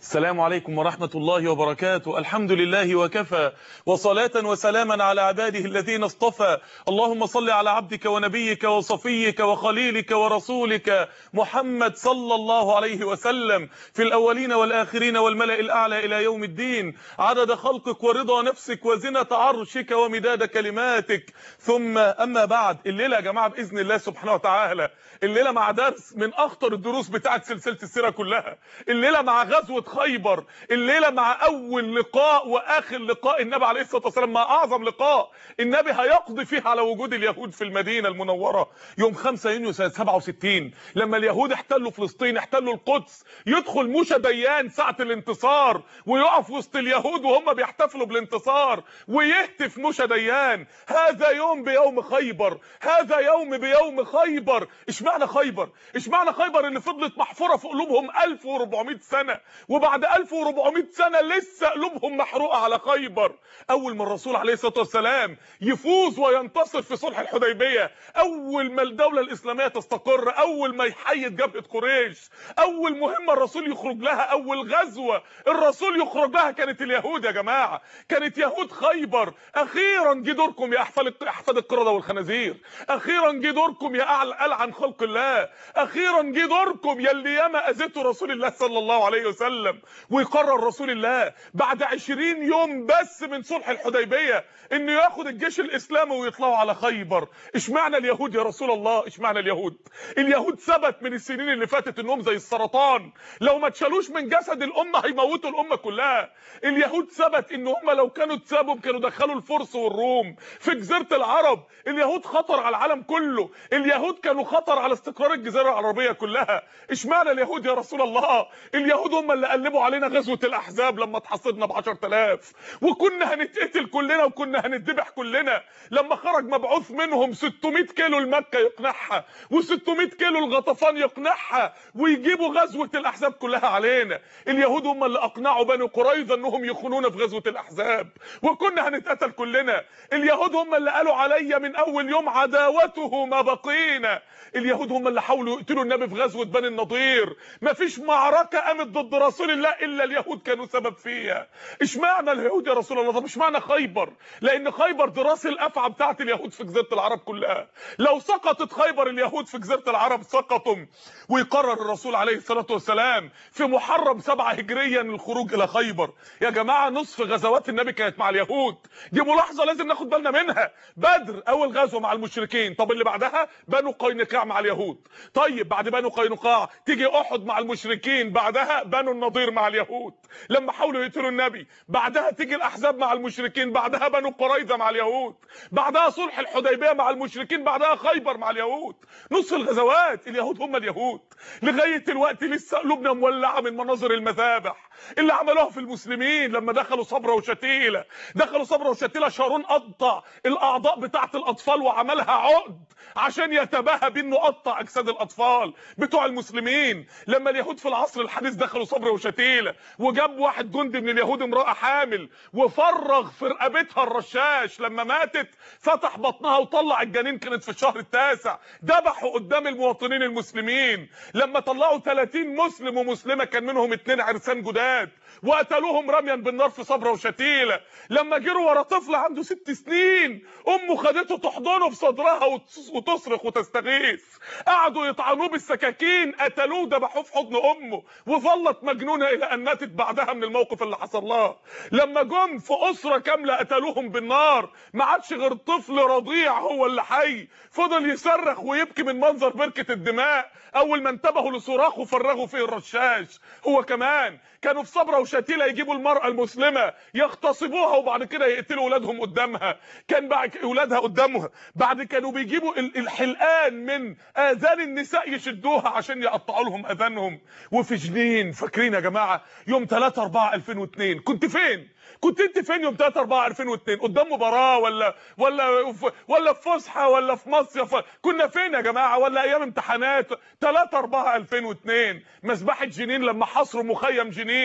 السلام عليكم ورحمة الله وبركاته الحمد لله وكفى وصلاة وسلاما على عباده الذين اصطفى اللهم صل على عبدك ونبيك وصفيك وخليلك ورسولك محمد صلى الله عليه وسلم في الأولين والآخرين والملأ الأعلى إلى يوم الدين عدد خلقك ورضا نفسك وزنة عرشك ومداد كلماتك ثم أما بعد الليلة يا جماعة بإذن الله سبحانه وتعالى الليلة مع درس من أخطر الدروس بتاعت سلسلة السيرة كلها الليلة مع غزوة خيبر الليلة مع أول لقاء وآخر لقاء النبي عليه الصلاة والسلام مع أعظم لقاء النبي هيقضي فيه على وجود اليهود في المدينة المنورة يوم 5 يونيو سنة 67 لما اليهود احتلوا فلسطين احتلوا القدس يدخل موشى ديان ساعة الانتصار ويقف وسط اليهود وهم بيحتفلوا بالانتصار ويهتف موشى ديان هذا يوم بيوم خيبر هذا يوم بيوم خيبر اشمعنى خيبر اشمعنى خيبر اللي فضلت محفورة في قلوبهم 1400 سنة وبعد 1400 سنة لسه قلوبهم محروقة على خيبر اول ما الرسول عليه الصلاة والسلام يفوز وينتصر في صلح الحديبية اول ما الدولة الاسلامية تستقر اول ما يحيد جبهة قريش اول مهمة الرسول يخرج لها اول غزوة الرسول يخرج لها كانت اليهود يا جماعة كانت يهود خيبر اخيرا جه دوركم يا احفاد احفاد القردة والخنازير اخيرا جه دوركم يا اعلى عن خلق الله اخيرا جه دوركم يا اللي ياما اذيتوا رسول الله صلى الله عليه وسلم ويقرر رسول الله بعد 20 يوم بس من صلح الحديبيه انه ياخد الجيش الاسلامي ويطلعوا على خيبر اشمعنى اليهود يا رسول الله اشمعنى اليهود اليهود ثبت من السنين اللي فاتت انهم زي السرطان لو ما اتشالوش من جسد الامه هيموتوا الامه كلها اليهود ثبت ان هم لو كانوا اتسابوا كانوا دخلوا الفرس والروم في جزيره العرب اليهود خطر على العالم كله اليهود كانوا خطر على استقرار الجزيره العربيه كلها اشمعنى اليهود يا رسول الله اليهود هم اللي قلبوا علينا غزوه الاحزاب لما اتحصدنا ب 10000 وكنا هنتقتل كلنا وكنا هنتذبح كلنا لما خرج مبعوث منهم 600 كيلو لمكه يقنعها و600 كيلو الغطفان يقنعها ويجيبوا غزوه الاحزاب كلها علينا اليهود هم اللي اقنعوا بني قريظه انهم يخونونا في غزوه الاحزاب وكنا هنتقتل كلنا اليهود هم اللي قالوا عليا من اول يوم عداوته ما بقينا اليهود هم اللي حاولوا يقتلوا النبي في غزوه بني النضير مفيش معركه قامت ضد رسول الله الا اليهود كانوا سبب فيها اشمعنى اليهود يا رسول الله طب اشمعنى خيبر لان خيبر دي راس الافعى بتاعت اليهود في جزيره العرب كلها لو سقطت خيبر اليهود في جزيره العرب سقطوا ويقرر الرسول عليه الصلاه والسلام في محرم 7 هجريا الخروج الى خيبر يا جماعه نصف غزوات النبي كانت مع اليهود دي ملاحظه لازم ناخد بالنا منها بدر اول غزوه مع المشركين طب اللي بعدها بنو قينقاع مع اليهود طيب بعد بنو قينقاع تيجي احد مع المشركين بعدها بنو النضير مع اليهود لما حاولوا يقتلوا النبي بعدها تيجي الاحزاب مع المشركين بعدها بنو قريظه مع اليهود بعدها صلح الحديبيه مع المشركين بعدها خيبر مع اليهود نص الغزوات اليهود هم اليهود لغايه دلوقتي لسه قلوبنا مولعه من مناظر المذابح اللي عملوها في المسلمين لما دخلوا صبرا وشتيله دخلوا صبرا وشتيله شارون قطع الاعضاء بتاعه الاطفال وعملها عقد عشان يتباهى بانه قطع اجساد الاطفال بتوع المسلمين لما اليهود في العصر الحديث دخلوا صبرا وشتيله وجاب واحد جندي من اليهود امراه حامل وفرغ في رقبتها الرشاش لما ماتت فتح بطنها وطلع الجنين كانت في الشهر التاسع ذبحوا قدام المواطنين المسلمين لما طلعوا 30 مسلم ومسلمه كان منهم اتنين عرسان جداد وقتلوهم رميا بالنار في صبرا وشتيله لما جروا ورا طفل عنده ست سنين امه خدته تحضنه في صدرها وتصرخ وتستغيث قعدوا يطعنوه بالسكاكين قتلوه ذبحوه في حضن امه وظلت مجنونه الى ان ماتت بعدها من الموقف اللي حصل لها لما جم في اسره كامله قتلوهم بالنار ما عادش غير طفل رضيع هو اللي حي فضل يصرخ ويبكي من منظر بركه الدماء اول ما انتبهوا لصراخه فرغوا فيه الرشاش هو كمان كانوا في صبرا وشتيله يجيبوا المراه المسلمه يغتصبوها وبعد كده يقتلوا اولادهم قدامها كان بعد اولادها قدامها بعد كانوا بيجيبوا الحلقان من اذان النساء يشدوها عشان يقطعوا لهم اذانهم وفي جنين فاكرين يا جماعه يوم 3 4 2002 كنت فين كنت انت فين يوم 3 4 2002 قدام مباراه ولا ولا ولا في فسحه ولا في مصيف كنا فين يا جماعه ولا ايام امتحانات 3 4 2002 مسبحه جنين لما حصروا مخيم جنين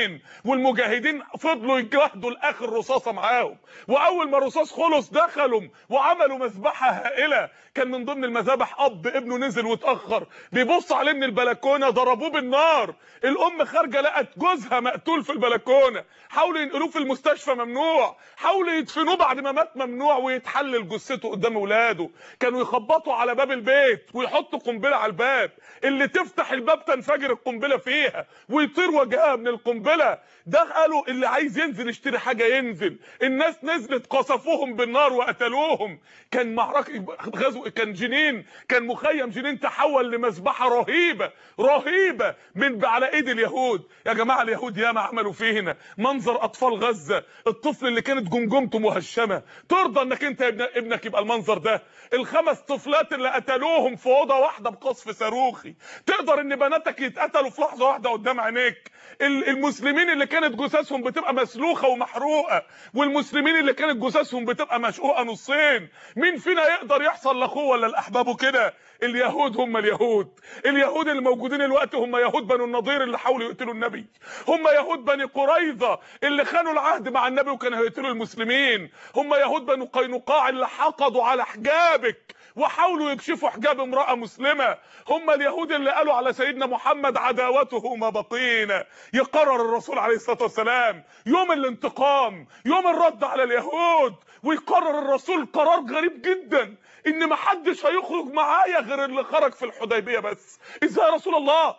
المجاهدين والمجاهدين فضلوا يجاهدوا لاخر رصاصه معاهم واول ما الرصاص خلص دخلوا وعملوا مذبحه هائله كان من ضمن المذابح اب ابنه نزل واتاخر بيبص عليه من البلكونه ضربوه بالنار الام خارجه لقت جوزها مقتول في البلكونه حاولوا ينقلوه في المستشفى ممنوع حاولوا يدفنوه بعد ما مات ممنوع ويتحلل جثته قدام اولاده كانوا يخبطوا على باب البيت ويحطوا قنبله على الباب اللي تفتح الباب تنفجر القنبله فيها ويطير وجهها من القنبله ده قالوا اللي عايز ينزل يشتري حاجه ينزل الناس نزلت قصفوهم بالنار وقتلوهم كان معركه غزو كان جنين كان مخيم جنين تحول لمذبحه رهيبه رهيبه من على ايد اليهود يا جماعه اليهود ياما عملوا فينا منظر اطفال غزه الطفل اللي كانت جمجمته مهشمه ترضى انك انت ابن ابنك يبقى المنظر ده الخمس طفلات اللي قتلوهم في اوضه واحده بقصف صاروخي تقدر ان بناتك يتقتلوا في لحظه واحده قدام عينيك المسلمين اللي كانت جثثهم بتبقى مسلوخه ومحروقه والمسلمين اللي كانت جثثهم بتبقى مشقوقه نصين مين فينا يقدر يحصل لاخوه ولا لاحبابه كده اليهود هم اليهود اليهود اللي موجودين الوقت هم يهود بنو النضير اللي حاولوا يقتلوا النبي هم يهود بني قريظه اللي خانوا العهد مع النبي وكانوا هيقتلوا المسلمين هم يهود بنو قينقاع اللي حقدوا على حجابك وحاولوا يكشفوا حجاب امراه مسلمه هم اليهود اللي قالوا على سيدنا محمد عداوته ما بقينا يقرر الرسول عليه الصلاه والسلام يوم الانتقام يوم الرد على اليهود ويقرر الرسول قرار غريب جدا ان ما حدش هيخرج معايا غير اللي خرج في الحديبيه بس ازاي يا رسول الله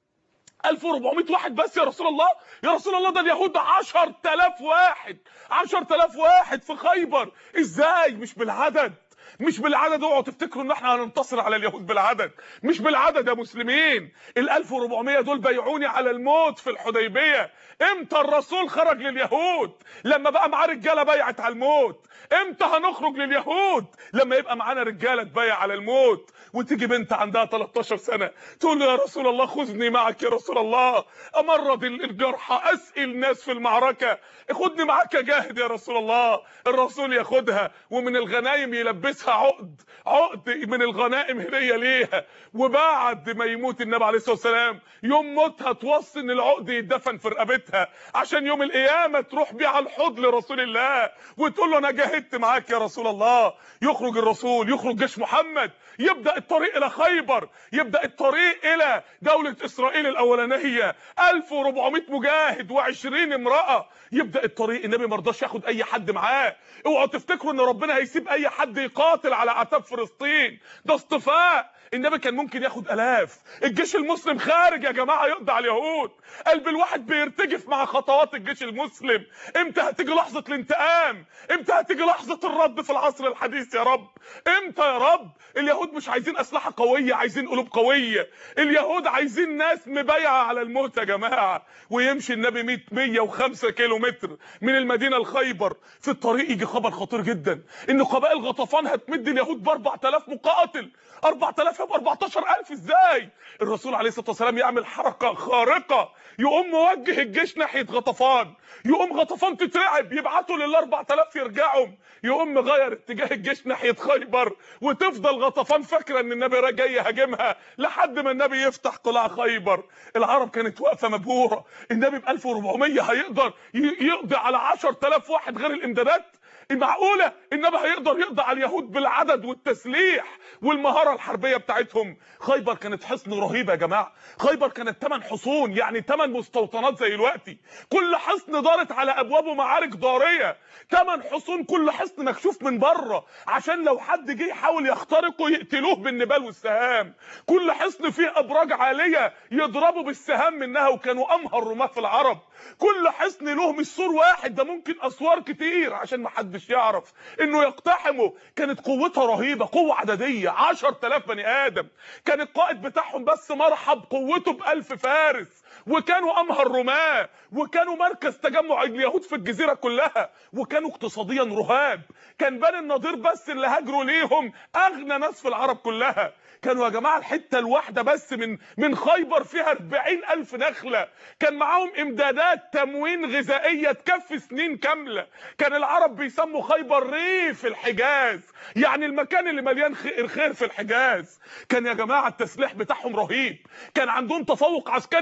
1400 واحد بس يا رسول الله يا رسول الله ده اليهود 10000 واحد 10000 واحد في خيبر ازاي مش بالعدد مش بالعدد اوعوا تفتكروا ان احنا هننتصر على اليهود بالعدد مش بالعدد يا مسلمين ال 1400 دول بيعوني على الموت في الحديبيه امتى الرسول خرج لليهود لما بقى معاه رجاله بيعت على الموت امتى هنخرج لليهود لما يبقى معانا رجاله تبايع على الموت وتيجي بنت عندها 13 سنه تقول له يا رسول الله خذني معك يا رسول الله امرض الجرحى اسقي الناس في المعركه خدني معاك جاهد يا رسول الله الرسول ياخدها ومن الغنايم يلبسها عقد عقد من الغنائم هديه ليها وبعد ما يموت النبي عليه الصلاه والسلام يوم موتها توصي ان العقد يدفن في رقبتها عشان يوم القيامه تروح بيه على الحوض لرسول الله وتقول له انا جاهدت معاك يا رسول الله يخرج الرسول يخرج جيش محمد يبدا الطريق الى خيبر يبدا الطريق الى دوله اسرائيل الاولانيه 1400 مجاهد و20 امراه يبدا الطريق النبي ما رضاش ياخد اي حد معاه اوعوا تفتكروا ان ربنا هيسيب اي حد يقاتل على اعتاب فلسطين ده اصطفاء النبي كان ممكن ياخد الاف الجيش المسلم خارج يا جماعه يقضي على اليهود قلب الواحد بيرتجف مع خطوات الجيش المسلم امتى هتيجي لحظه الانتقام امتى هتيجي لحظه الرد في العصر الحديث يا رب امتى يا رب اليهود مش عايزين اسلحه قويه عايزين قلوب قويه اليهود عايزين ناس مبايعه على الموت يا جماعه ويمشي النبي 100 105 كيلو متر من المدينه لخيبر في الطريق يجي خبر خطير جدا ان قبائل غطفان هتمد اليهود ب 4000 مقاتل 4000 يبقى 14000 ازاي الرسول عليه الصلاه والسلام يعمل حركه خارقه يقوم موجه الجيش ناحيه غطفان يقوم غطفان تترعب يبعتوا لل 4000 يرجعوا يقوم مغير اتجاه الجيش ناحيه خيبر وتفضل غطفان فاكره ان النبي جاي يهاجمها لحد ما النبي يفتح قلاع خيبر العرب كانت واقفه مبهوره النبي ب 1400 هيقدر يقضي على 10000 واحد غير الامدادات معقوله النبي هيقدر يقضي على اليهود بالعدد والتسليح والمهاره الحربيه بتاعتهم خيبر كانت حصن رهيب يا جماعه خيبر كانت 8 حصون يعني 8 مستوطنات زي دلوقتي كل حصن دارت على ابوابه معارك ضاريه 8 حصون كل حصن مكشوف من بره عشان لو حد جه يحاول يخترقه يقتلوه بالنبال والسهام كل حصن فيه ابراج عاليه يضربوا بالسهام منها وكانوا امهر رماه في العرب كل حصن له مش سور واحد ده ممكن اسوار كتير عشان ما حدش يعرف انه يقتحمه كانت قوتها رهيبه قوه عدديه 10000 بني ادم كان القائد بتاعهم بس مرحب قوته ب1000 فارس وكانوا امهر رماه وكانوا مركز تجمع اليهود في الجزيره كلها وكانوا اقتصاديا رهاب كان بني النضير بس اللي هاجروا ليهم اغنى ناس في العرب كلها كانوا يا جماعه الحته الواحده بس من من خيبر فيها 40000 نخله كان معاهم امدادات تموين غذائيه تكفي سنين كامله كان العرب بيسموا خيبر ريف الحجاز يعني المكان اللي مليان خير في الحجاز كان يا جماعه التسليح بتاعهم رهيب كان عندهم تفوق عسكري على كل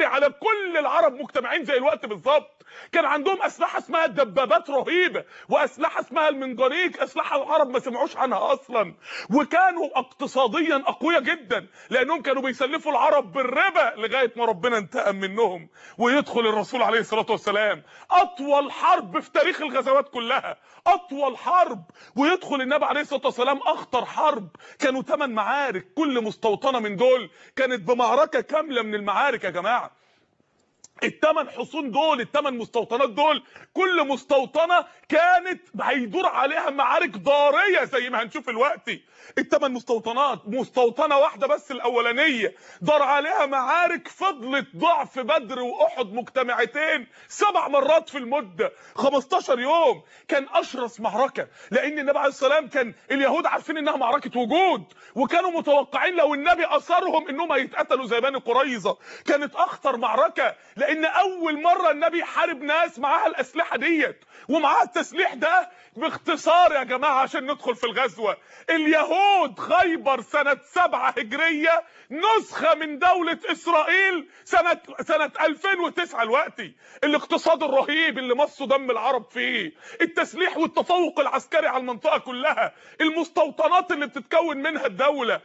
كل العرب مجتمعين زي الوقت بالظبط كان عندهم اسلحه اسمها الدبابات رهيبه واسلحه اسمها المنجنيق اسلحه العرب ما سمعوش عنها اصلا وكانوا اقتصاديا اقوياء جدا لانهم كانوا بيسلفوا العرب بالربا لغايه ما ربنا انتقم منهم ويدخل الرسول عليه الصلاه والسلام اطول حرب في تاريخ الغزوات كلها اطول حرب ويدخل النبي عليه الصلاه والسلام اخطر حرب كانوا 8 معارك كل مستوطنه من دول كانت بمعركه كامله من المعارك يا جماعه الثمان حصون دول الثمان مستوطنات دول كل مستوطنه كانت هيدور عليها معارك ضاريه زي ما هنشوف دلوقتي الثمان مستوطنات مستوطنه واحده بس الاولانيه دار عليها معارك فضلت ضعف بدر واحد مجتمعتين سبع مرات في المده 15 يوم كان اشرس معركه لان النبي عليه السلام كان اليهود عارفين انها معركه وجود وكانوا متوقعين لو النبي اثرهم انهم هيتقتلوا زي بني قريظه كانت اخطر معركه لان اول مره النبي يحارب ناس معاها الاسلحه ديت ومعاها التسليح ده باختصار يا جماعه عشان ندخل في الغزوه اليهود خيبر سنه 7 هجريه نسخه من دوله اسرائيل سنه سنه 2009 دلوقتي الاقتصاد الرهيب اللي مصوا دم العرب فيه التسليح والتفوق العسكري على المنطقه كلها المستوطنات اللي بتتكون منها الدوله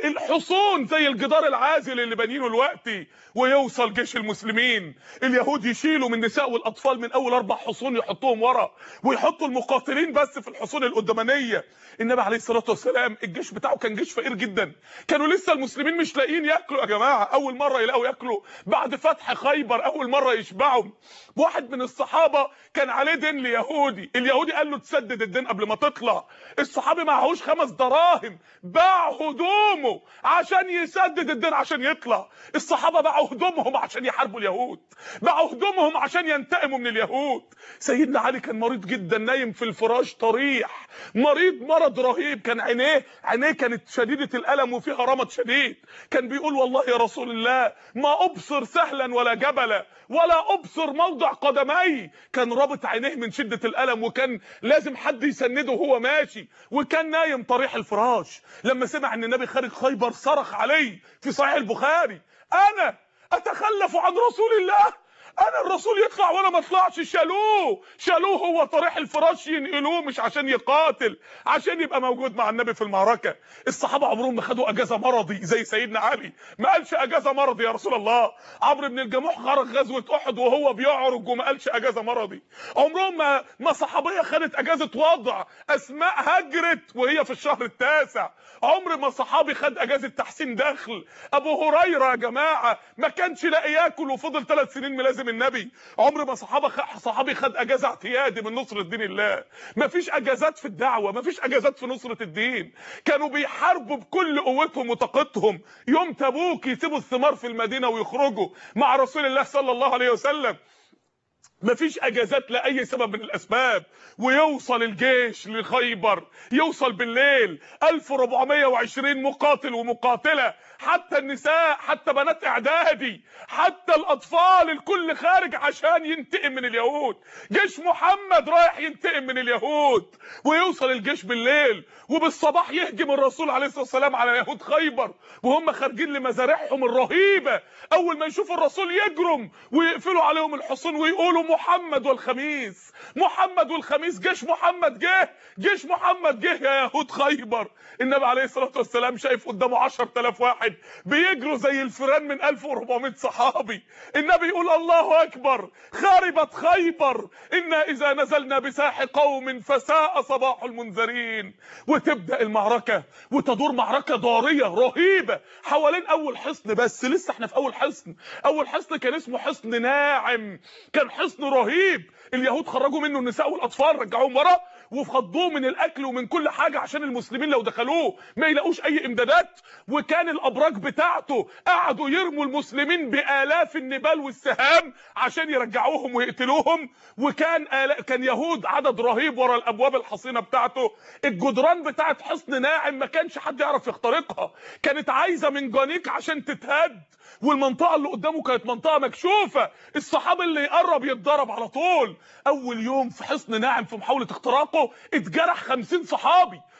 الحصون زي الجدار العازل اللي بانينه دلوقتي ويوصل جيش المسلمين اليهود يشيلوا من النساء والاطفال من اول اربع حصون يحطوهم ورا ويحطوا المقاتلين بس في الحصون القدامانيه النبي عليه الصلاه والسلام الجيش بتاعه كان جيش فقير جدا كانوا لسه المسلمين مش لاقيين ياكلوا يا جماعه اول مره يلاقوا ياكلوا بعد فتح خيبر اول مره يشبعوا واحد من الصحابه كان عليه دين ليهودي اليهودي قال له تسدد الدين قبل ما تطلع الصحابي معهوش خمس دراهم باع هدومه عشان يسدد الدين عشان يطلع الصحابه باعوا هدومهم عشان يحاربوا اليهود باعوا هدومهم عشان ينتقموا من اليهود سيدنا علي كان مريض جدا نايم في الفراش طريح مريض مرض رهيب كان عينيه عينيه كانت شديده الالم وفيها رمد شديد كان بيقول والله يا رسول الله ما ابصر سهلا ولا جبلا ولا ابصر موضع قدمي كان رابط عينيه من شده الالم وكان لازم حد يسنده وهو ماشي وكان نايم طريح الفراش لما سمع ان النبي خارج خيبر صرخ عليه في صحيح البخاري انا اتخلف عن رسول الله انا الرسول يطلع وانا ما اطلعش شالوه شالوه هو طريح الفراش ينقلوه مش عشان يقاتل عشان يبقى موجود مع النبي في المعركه الصحابه عمرهم ما خدوا اجازه مرضي زي سيدنا علي ما قالش اجازه مرضي يا رسول الله عمرو بن الجموح خرج غزوه احد وهو بيعرج وما قالش اجازه مرضي عمرهم ما ما صحابيه خدت اجازه وضع اسماء هجرت وهي في الشهر التاسع عمر ما صحابي خد اجازه تحسين دخل ابو هريره يا جماعه ما كانش لاقي ياكل وفضل ثلاث سنين ملازم النبي عمر ما صحابه خ... صحابي خد اجازه اعتيادي من نصره دين الله ما فيش اجازات في الدعوه ما فيش اجازات في نصره الدين كانوا بيحاربوا بكل قوتهم وطاقتهم يوم تبوك يسيبوا الثمار في المدينه ويخرجوا مع رسول الله صلى الله عليه وسلم مفيش اجازات لاي سبب من الاسباب ويوصل الجيش لخيبر يوصل بالليل 1420 مقاتل ومقاتله حتى النساء حتى بنات اعدادي حتى الاطفال الكل خارج عشان ينتقم من اليهود جيش محمد رايح ينتقم من اليهود ويوصل الجيش بالليل وبالصباح يهجم الرسول عليه الصلاه والسلام على يهود خيبر وهم خارجين لمزارعهم الرهيبه اول ما يشوفوا الرسول يجرم ويقفلوا عليهم الحصون ويقولوا محمد والخميس محمد والخميس جيش محمد جه جيش محمد جه يا يهود خيبر النبي عليه الصلاه والسلام شايف قدامه 10000 واحد بيجروا زي الفيران من 1400 صحابي النبي يقول الله اكبر خربت خيبر انا اذا نزلنا بساح قوم فساء صباح المنذرين وتبدا المعركه وتدور معركه ضاريه رهيبه حوالين اول حصن بس لسه احنا في اول حصن اول حصن كان اسمه حصن ناعم كان حصن رهيب اليهود خرجوا منه النساء والاطفال رجعوهم ورا وفضوه من الاكل ومن كل حاجه عشان المسلمين لو دخلوه ما يلاقوش اي امدادات وكان الابراج بتاعته قعدوا يرموا المسلمين بالاف النبال والسهام عشان يرجعوهم ويقتلوهم وكان آلاف كان يهود عدد رهيب ورا الابواب الحصينه بتاعته الجدران بتاعت حصن ناعم ما كانش حد يعرف يخترقها كانت عايزه من جانيك عشان تتهد والمنطقه اللي قدامه كانت منطقه مكشوفه الصحابي اللي يقرب يتضرب على طول اول يوم في حصن ناعم في محاوله اختراقه اتجرح 50 صحابي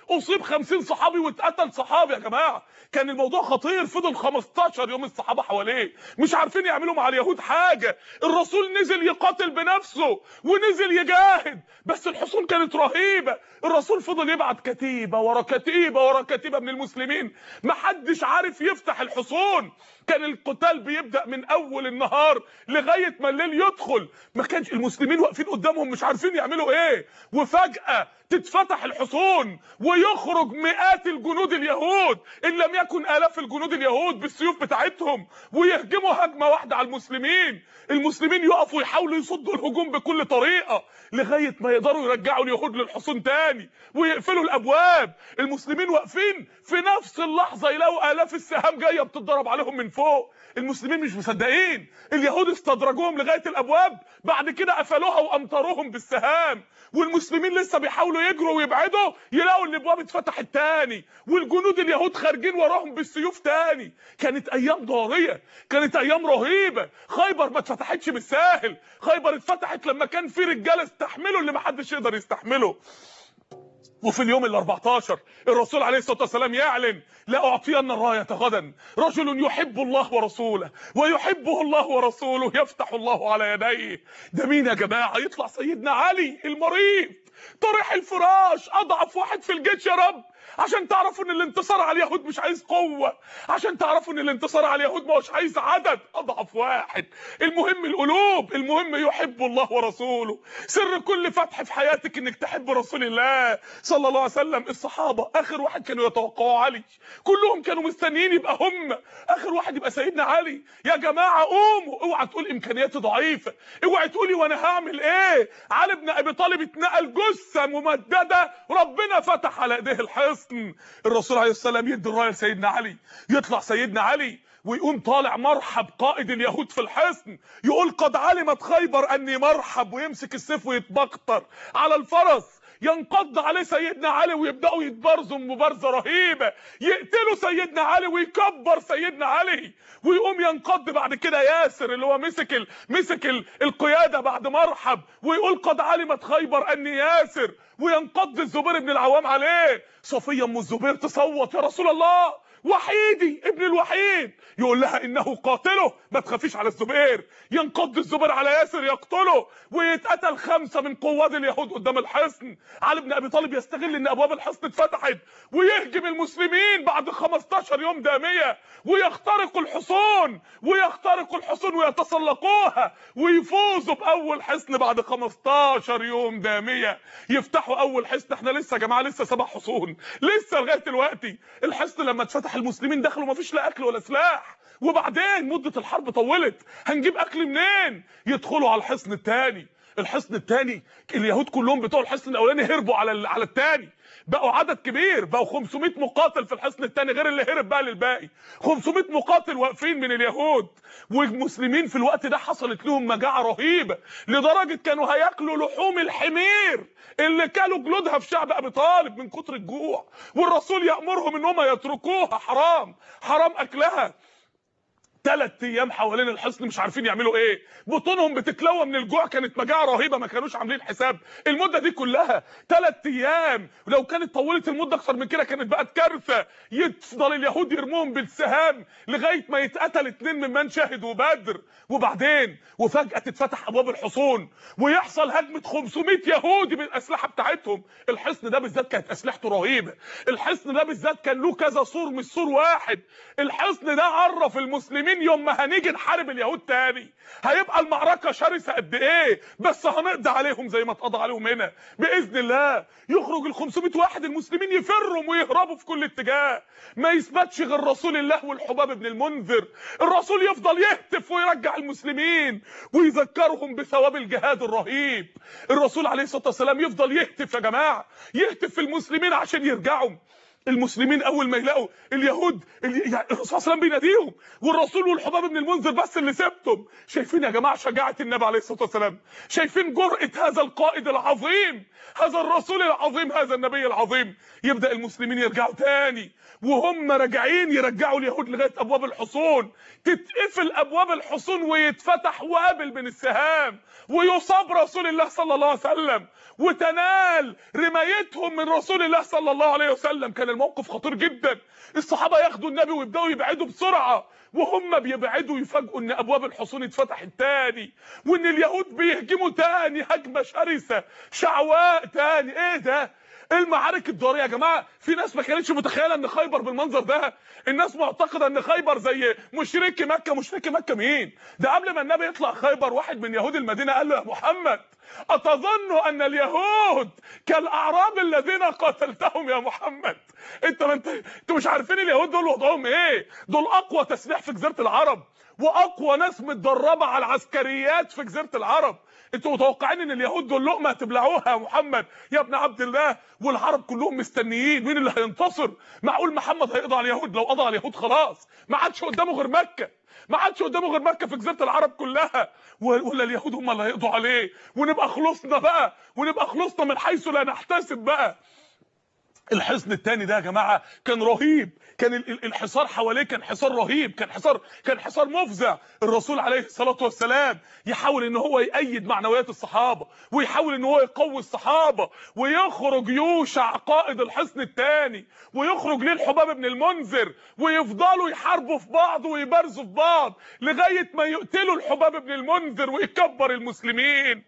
اصيب 50 صحابي واتقتل صحابي يا جماعه كان الموضوع خطير فضل 15 يوم الصحابه حواليه مش عارفين يعملوا مع اليهود حاجه الرسول نزل يقاتل بنفسه ونزل يجاهد بس الحصون كانت رهيبه الرسول فضل يبعت كتيبه ورا كتيبه ورا كتيبه من المسلمين محدش عارف يفتح الحصون كان القتال بيبدا من اول النهار لغايه ما الليل يدخل ما كانش المسلمين واقفين قدامهم مش عارفين يعملوا ايه وفجاه تتفتح الحصون ويخرج مئات الجنود اليهود ان لم يكن الاف الجنود اليهود بالسيوف بتاعتهم ويهجموا هجمه واحده على المسلمين المسلمين يقفوا يحاولوا يصدوا الهجوم بكل طريقه لغايه ما يقدروا يرجعوا اليهود للحصون تاني ويقفلوا الابواب المسلمين واقفين في نفس اللحظه يلاقوا الاف السهام جايه بتضرب عليهم من فوق المسلمين مش مصدقين اليهود استدرجوهم لغايه الابواب بعد كده قفلوها وامطروهم بالسهام والمسلمين لسه بيحاولوا يجروا ويبعدوا يلاقوا ان الابواب اتفتحت تاني والجنود اليهود خارجين وراهم بالسيوف تاني كانت ايام ضاريه كانت ايام رهيبه خيبر ما اتفتحتش بالساهل خيبر اتفتحت لما كان في رجاله استحملوا اللي ما حدش يقدر يستحمله وفي اليوم ال 14 الرسول عليه الصلاه والسلام يعلن لاعطين الرايه غدا رجل يحب الله ورسوله ويحبه الله ورسوله يفتح الله على يديه ده مين يا جماعه يطلع سيدنا علي المريض طرح الفراش اضعف واحد في الجيش يا رب عشان تعرفوا ان الانتصار على اليهود مش عايز قوه عشان تعرفوا ان الانتصار على اليهود مش عايز عدد اضعف واحد المهم القلوب المهم يحب الله ورسوله سر كل فتح في حياتك انك تحب رسول الله صلى الله عليه وسلم الصحابه اخر واحد كانوا يتوقعوا علي كلهم كانوا مستنيين يبقى هم اخر واحد يبقى سيدنا علي يا جماعه قوموا اوعى تقول امكانياتي ضعيفه اوعى تقولي وانا هعمل ايه علي بن ابي طالب اتنقل جثه ممدده ربنا فتح على ايديه الحصن الرسول عليه السلام يدي الرايه لسيدنا علي يطلع سيدنا علي ويقوم طالع مرحب قائد اليهود في الحصن يقول قد علمت خيبر اني مرحب ويمسك السيف ويتبختر على الفرس ينقض عليه سيدنا علي ويبداوا يتبارزوا مبارزه رهيبه يقتلوا سيدنا علي ويكبر سيدنا علي ويقوم ينقض بعد كده ياسر اللي هو مسك ال... مسك ال... القياده بعد مرحب ويقول قد علمت خيبر اني ياسر وينقض الزبير بن العوام عليه صفيه ام الزبير تصوت يا رسول الله وحيدي ابن الوحيد يقول لها انه قاتله ما تخافيش على الزبير ينقض الزبير على ياسر يقتله ويتقتل خمسه من قواد اليهود قدام الحصن علي بن ابي طالب يستغل ان ابواب الحصن اتفتحت ويهجم المسلمين بعد 15 يوم داميه ويخترقوا الحصون ويخترقوا الحصون ويتسلقوها ويفوزوا باول حصن بعد 15 يوم داميه يفتحوا اول حصن احنا لسه يا جماعه لسه سبع حصون لسه لغايه دلوقتي الحصن لما اتفتح المسلمين دخلوا ما فيش لا اكل ولا سلاح وبعدين مده الحرب طولت هنجيب اكل منين يدخلوا على الحصن الثاني الحصن الثاني اليهود كلهم بتوع الحصن الاولاني هربوا على على الثاني بقوا عدد كبير بقوا 500 مقاتل في الحصن الثاني غير اللي هرب بقى للباقي 500 مقاتل واقفين من اليهود والمسلمين في الوقت ده حصلت لهم مجاعه رهيبه لدرجه كانوا هياكلوا لحوم الحمير اللي كانوا جلودها في شعب ابي طالب من كتر الجوع والرسول يامرهم ان هم يتركوها حرام حرام اكلها ثلاث ايام حوالين الحصن مش عارفين يعملوا ايه بطونهم بتتلوى من الجوع كانت مجاعه رهيبه ما كانوش عاملين حساب المده دي كلها ثلاث ايام ولو كانت طولت المده اكتر من كده كانت بقت كارثه يفضل اليهود يرموهم بالسهام لغايه ما يتقتل اتنين ممن شهدوا بدر وبعدين وفجاه تتفتح ابواب الحصون ويحصل هجمه 500 يهودي بالاسلحه بتاعتهم الحصن ده بالذات كانت اسلحته رهيبه الحصن ده بالذات كان له كذا سور مش سور واحد الحصن ده عرف المسلمين يوم ما هنيجي نحارب اليهود تاني هيبقى المعركه شرسه قد ايه بس هنقضي عليهم زي ما اتقضى عليهم هنا باذن الله يخرج ال 500 واحد المسلمين يفروا ويهربوا في كل اتجاه ما يثبتش غير رسول الله والحباب بن المنذر الرسول يفضل يهتف ويرجع المسلمين ويذكرهم بثواب الجهاد الرهيب الرسول عليه الصلاه والسلام يفضل يهتف يا جماعه يهتف في المسلمين عشان يرجعوا المسلمين اول ما يلاقوا اليهود ال- يعني الرسول صلى الله عليه وسلم بيناديهم والرسول والحباب بن المنذر بس اللي سبتم شايفين يا جماعه شجاعه النبي عليه الصلاه والسلام شايفين جرأه هذا القائد العظيم هذا الرسول العظيم هذا النبي العظيم يبدا المسلمين يرجعوا تاني وهم راجعين يرجعوا اليهود لغايه ابواب الحصون تتقفل ابواب الحصون ويتفتح وابل من السهام ويصاب رسول الله صلى الله عليه وسلم وتنال رمايتهم من رسول الله صلى الله عليه وسلم كان الموقف خطير جدا الصحابه ياخدوا النبي ويبداوا يبعدوا بسرعه وهم بيبعدوا يفاجئوا ان ابواب الحصون اتفتحت تاني وان اليهود بيهجموا تاني هجمه شرسه شعواء تاني ايه ده ايه المعارك الداريه يا جماعه في ناس ما كانتش متخيله ان خيبر بالمنظر ده الناس معتقده ان خيبر زي مشركي مكه مشركي مكه مين ده قبل ما النبي يطلع خيبر واحد من يهود المدينه قال له يا محمد اتظن ان اليهود كالاعراب الذين قاتلتهم يا محمد انت ما انت انتوا مش عارفين اليهود دول وضعهم ايه دول اقوى تسليح في جزيره العرب واقوى ناس متدربه على العسكريات في جزيره العرب انتوا متوقعين ان اليهود دول لقمه هتبلعوها يا محمد يا ابن عبد الله والعرب كلهم مستنيين مين اللي هينتصر معقول محمد هيقضي على اليهود لو قضى على اليهود خلاص ما عادش قدامه غير مكه ما عادش قدامه غير مكه في جزيره العرب كلها و- ولا اليهود هم اللي هيقضوا عليه ونبقى خلصنا بقى ونبقى خلصنا من حيث لا نحتسب بقى الحصن الثاني ده يا جماعه كان رهيب كان ال- ال- الحصار حواليه كان حصار رهيب كان حصار كان حصار مفزع الرسول عليه الصلاه والسلام يحاول ان هو يأيد معنويات الصحابه ويحاول ان هو يقوي الصحابه ويخرج يوشع قائد الحصن الثاني ويخرج ليه الحباب بن المنذر ويفضلوا يحاربوا في بعض ويبارزوا في بعض لغايه ما يقتلوا الحباب بن المنذر ويكبر المسلمين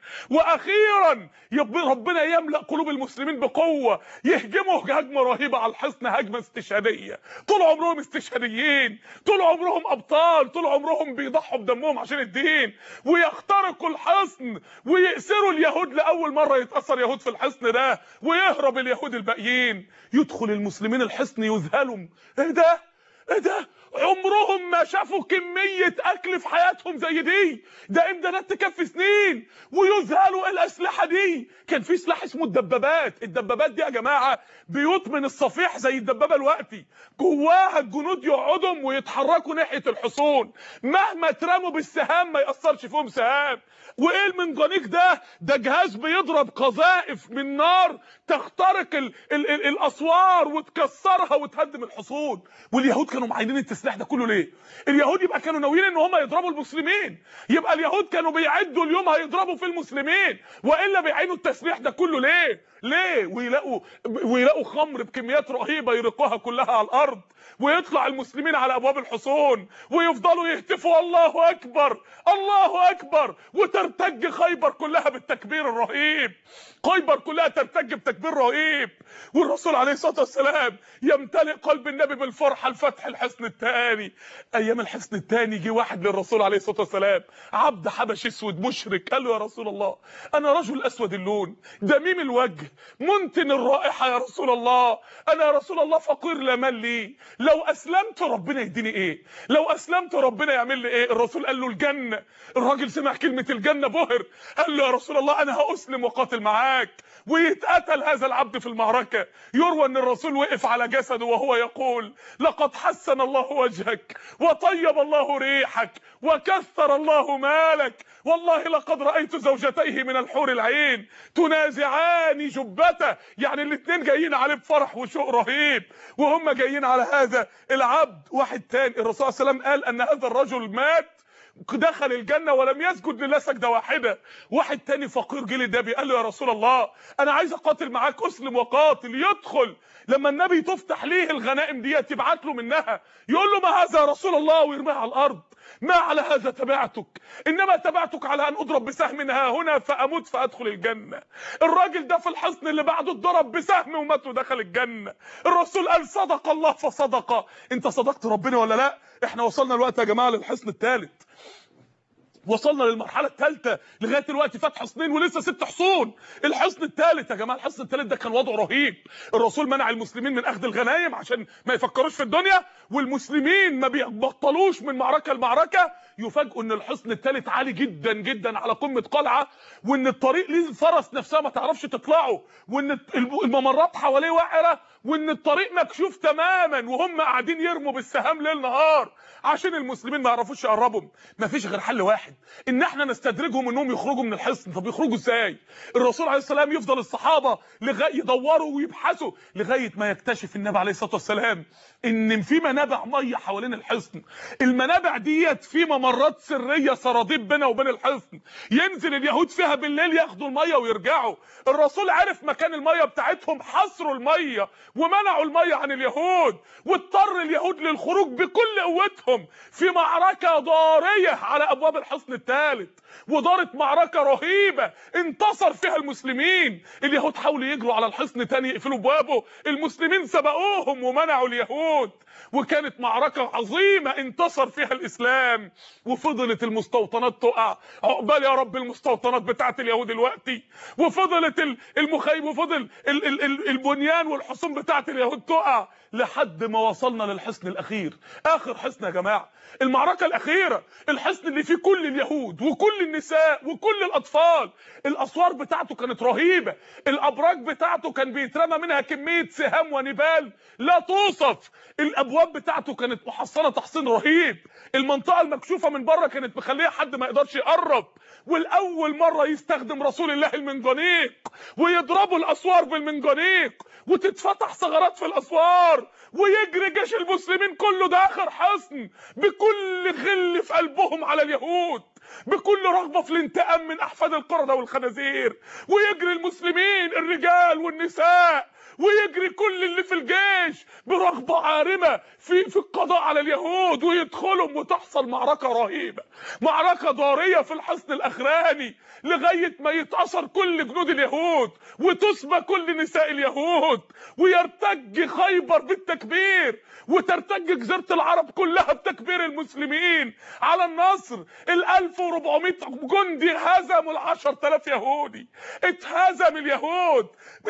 واخيرا يب- ربنا يملأ قلوب المسلمين بقوه يهجموا هجمه رهيبه على الحصن هجمه استشهاديه طول عمرهم استشهاديين طول عمرهم ابطال طول عمرهم بيضحوا بدمهم عشان الدين ويخترقوا الحصن ويأسروا اليهود لاول مره يتأثر يهود في الحصن ده ويهرب اليهود الباقيين يدخل المسلمين الحصن يذهلوا ايه ده ايه ده عمرهم ما شافوا كمية اكل في حياتهم زي دي ده امدادات تكفي سنين ويذهلوا إيه الاسلحة دي كان في سلاح اسمه الدبابات الدبابات دي يا جماعة بيوت من الصفيح زي الدبابة الوقتي جواها الجنود يقعدوا ويتحركوا ناحية الحصون مهما اترموا بالسهام ما يأثرش فيهم سهام وايه المنجنيق ده ده جهاز بيضرب قذائف من نار تخترق ال ال ال الاسوار وتكسرها وتهدم الحصون واليهود كانوا معينين التسليح ده كله ليه اليهود يبقى كانوا ناويين ان هم يضربوا المسلمين يبقى اليهود كانوا بيعدوا اليوم هيضربوا في المسلمين والا بيعينوا التسليح ده كله ليه ليه ويلاقوا ويلاقوا خمر بكميات رهيبه يرقوها كلها على الارض ويطلع المسلمين على ابواب الحصون ويفضلوا يهتفوا الله اكبر الله اكبر وترتج خيبر كلها بالتكبير الرهيب خيبر كلها ترتج بتكبير رهيب والرسول عليه الصلاه والسلام يمتلئ قلب النبي بالفرحه لفتح الحصن الثاني ايام الحصن الثاني جه واحد للرسول عليه الصلاه والسلام عبد حبشي اسود مشرك قال له يا رسول الله انا رجل اسود اللون دميم الوجه منتن الرائحه يا رسول الله انا يا رسول الله فقير لا مال لي لو اسلمت ربنا يديني ايه لو اسلمت ربنا يعمل لي ايه الرسول قال له الجنه الراجل سمع كلمه الجنه بهر قال له يا رسول الله انا هاسلم وقاتل معاك ويتقتل هذا العبد في المعركه يروى ان الرسول وقف على جسده وهو يقول لقد حسن الله وجهك وطيب الله ريحك وكثر الله مالك والله لقد رايت زوجتيه من الحور العين تنازعان جبته يعني الاثنين جايين عليه بفرح وشوق رهيب وهم جايين على هذا العبد واحد تاني الرسول صلى الله عليه وسلم قال ان هذا الرجل مات دخل الجنة ولم يسجد لله سجدة واحدة واحد تاني فقير جه للنبي قال له يا رسول الله انا عايز اقاتل معاك اسلم وقاتل يدخل لما النبي تفتح ليه الغنائم ديت يبعت له منها يقول له ما هذا يا رسول الله ويرميها على الارض ما على هذا تبعتك انما تبعتك على ان اضرب بسهم ها هنا فاموت فادخل الجنه الراجل ده في الحصن اللي بعده اتضرب بسهم ومات ودخل الجنه الرسول قال صدق الله فصدق انت صدقت ربنا ولا لا احنا وصلنا الوقت يا جماعه للحصن الثالث وصلنا للمرحله الثالثه لغايه دلوقتي فتح حصنين ولسه ست حصون الحصن الثالث يا جماعه الحصن الثالث ده كان وضعه رهيب الرسول منع المسلمين من اخذ الغنايم عشان ما يفكروش في الدنيا والمسلمين ما بيبطلوش من معركه لمعركه يفاجئوا ان الحصن الثالث عالي جدا جدا على قمه قلعه وان الطريق ليه الفرس نفسها ما تعرفش تطلعه وان الممرات حواليه وعره وان الطريق مكشوف تماما وهم قاعدين يرموا بالسهام ليل نهار عشان المسلمين ما يعرفوش يقربوا مفيش غير حل واحد ان احنا نستدرجهم انهم يخرجوا من الحصن طب يخرجوا ازاي الرسول عليه السلام يفضل الصحابه لغايه يدوروا ويبحثوا لغايه ما يكتشف النبي عليه الصلاه والسلام ان في منابع ميه حوالين الحصن المنابع ديت في ممرات سريه سراديب بينها وبين الحصن ينزل اليهود فيها بالليل ياخدوا الميه ويرجعوا الرسول عرف مكان الميه بتاعتهم حصروا الميه ومنعوا الميه عن اليهود واضطر اليهود للخروج بكل قوتهم في معركه ضاريه على ابواب الحصن الثالث ودارت معركه رهيبه انتصر فيها المسلمين اليهود حاولوا يجروا على الحصن تاني يقفلوا ابوابه المسلمين سبقوهم ومنعوا اليهود وكانت معركة عظيمة انتصر فيها الإسلام وفضلت المستوطنات تقع عقبال يا رب المستوطنات بتاعت اليهود دلوقتي وفضلت المخيم وفضل ال ال ال البنيان والحصون بتاعت اليهود تقع لحد ما وصلنا للحصن الأخير آخر حصن يا جماعة المعركة الأخيرة الحصن اللي فيه كل اليهود وكل النساء وكل الأطفال الأسوار بتاعته كانت رهيبة الأبراج بتاعته كان بيترمى منها كمية سهام ونبال لا توصف الابواب بتاعته كانت محصنه تحصين رهيب المنطقه المكشوفه من بره كانت مخليه حد ما يقدرش يقرب والاول مره يستخدم رسول الله المنجنيق ويضربوا الاسوار بالمنجنيق وتتفتح ثغرات في الاسوار ويجري جيش المسلمين كله ده اخر حصن بكل غل في قلبهم على اليهود بكل رغبة في الانتقام من أحفاد القردة والخنازير ويجري المسلمين الرجال والنساء ويجري كل اللي في الجيش برغبة عارمة في في القضاء على اليهود ويدخلهم وتحصل معركة رهيبة معركة ضارية في الحصن الأخراني لغاية ما يتأثر كل جنود اليهود وتسبى كل نساء اليهود ويرتج خيبر بالتكبير وترتج جزيرة العرب كلها بتكبير المسلمين على النصر ال 1400 جندي هزموا ال 10000 يهودي اتهزم اليهود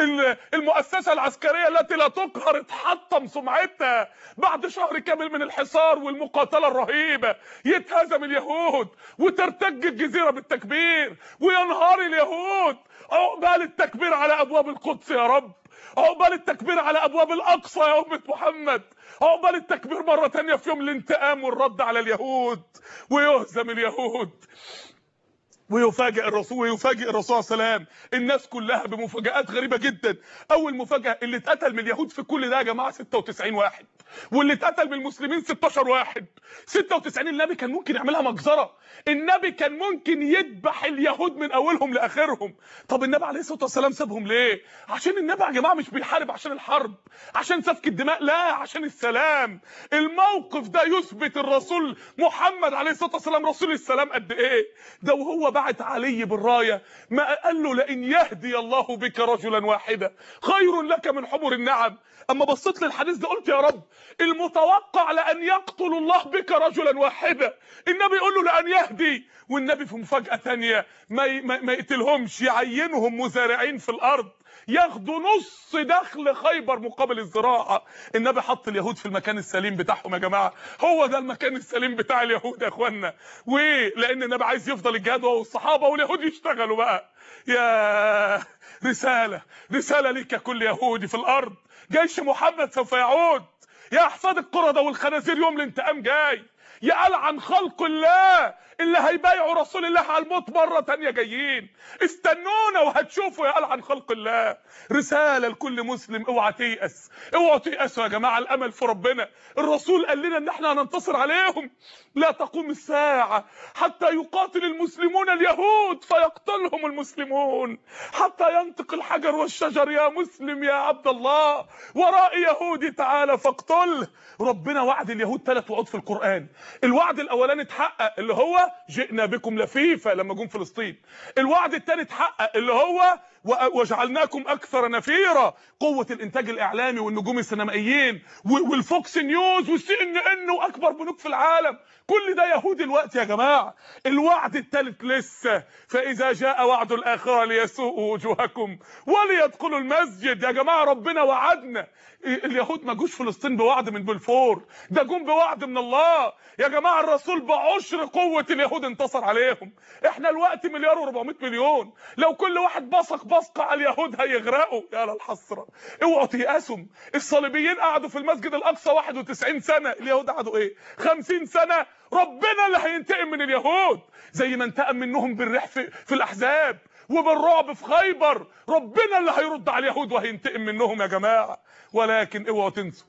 المؤسسة العسكرية التي لا تقهر اتحطم سمعتها بعد شهر كامل من الحصار والمقاتلة الرهيبة يتهزم اليهود وترتج الجزيرة بالتكبير وينهار اليهود عقبال التكبير على ابواب القدس يا رب عقبال التكبير على ابواب الاقصى يا امه محمد عقبال التكبير مره تانية في يوم الانتقام والرد على اليهود ويهزم اليهود ويفاجئ الرسول ويفاجئ الرسول صلى الله عليه وسلم الناس كلها بمفاجآت غريبة جدا اول مفاجأة اللي اتقتل من اليهود في كل ده يا جماعة 96 واحد واللي اتقتل من المسلمين 16 واحد 96 النبي كان ممكن يعملها مجزرة النبي كان ممكن يذبح اليهود من اولهم لاخرهم طب النبي عليه الصلاة والسلام سابهم ليه عشان النبي يا جماعة مش بيحارب عشان الحرب عشان سفك الدماء لا عشان السلام الموقف ده يثبت الرسول محمد عليه الصلاة والسلام رسول السلام قد ايه ده وهو بعت علي بالرايه ما قال له لئن يهدي الله بك رجلا واحدا خير لك من حمر النعم اما بصيت للحديث ده قلت يا رب المتوقع لان يقتل الله بك رجلا واحدا النبي يقول له لان يهدي والنبي في مفاجاه ثانيه ما ما يقتلهمش يعينهم مزارعين في الارض ياخدوا نص دخل خيبر مقابل الزراعه النبي حط اليهود في المكان السليم بتاعهم يا جماعه هو ده المكان السليم بتاع اليهود يا اخوانا ولان النبي عايز يفضل الجهاد هو والصحابه واليهود يشتغلوا بقى يا رساله رساله ليك يا كل يهودي في الارض جيش محمد سوف يعود يا احفاد القردة والخنازير يوم الانتقام جاي يا ألعن خلق الله اللي هيبايعوا رسول الله على الموت مرة تانية جايين استنونا وهتشوفوا يا ألعن خلق الله رسالة لكل مسلم اوعى تيأس اوعوا تيأسوا يا جماعة الأمل في ربنا الرسول قال لنا ان احنا هننتصر عليهم لا تقوم الساعة حتى يقاتل المسلمون اليهود فيقتلهم المسلمون حتى ينطق الحجر والشجر يا مسلم يا عبد الله وراء يهودي تعالى فاقتله ربنا وعد اليهود ثلاث وعود في القرآن الوعد الاولاني اتحقق اللي هو جئنا بكم لفيفا لما جم فلسطين الوعد الثاني اتحقق اللي هو و- وجعلناكم اكثر نفيرا قوه الانتاج الاعلامي والنجوم السينمائيين و- والفوكس نيوز والسي ان ان واكبر بنوك في العالم كل ده يهودي الوقت يا جماعه الوعد الثالث لسه فاذا جاء وعد الاخره ليسوءوا وجوهكم وليدخلوا المسجد يا جماعه ربنا وعدنا اليهود ما جوش فلسطين بوعد من بلفور ده جم بوعد من الله يا جماعه الرسول بعشر قوه اليهود انتصر عليهم احنا الوقت مليار و400 مليون لو كل واحد بصق بصقه على اليهود هيغرقوا يا للحسره اوعوا تيأسوا الصليبيين قعدوا في المسجد الاقصى 91 سنه اليهود قعدوا ايه 50 سنه ربنا اللي هينتقم من اليهود زي ما انتقم منهم بالريح في, في الاحزاب وبالرعب في خيبر ربنا اللي هيرد على اليهود وهينتقم منهم يا جماعه ولكن اوعوا تنسوا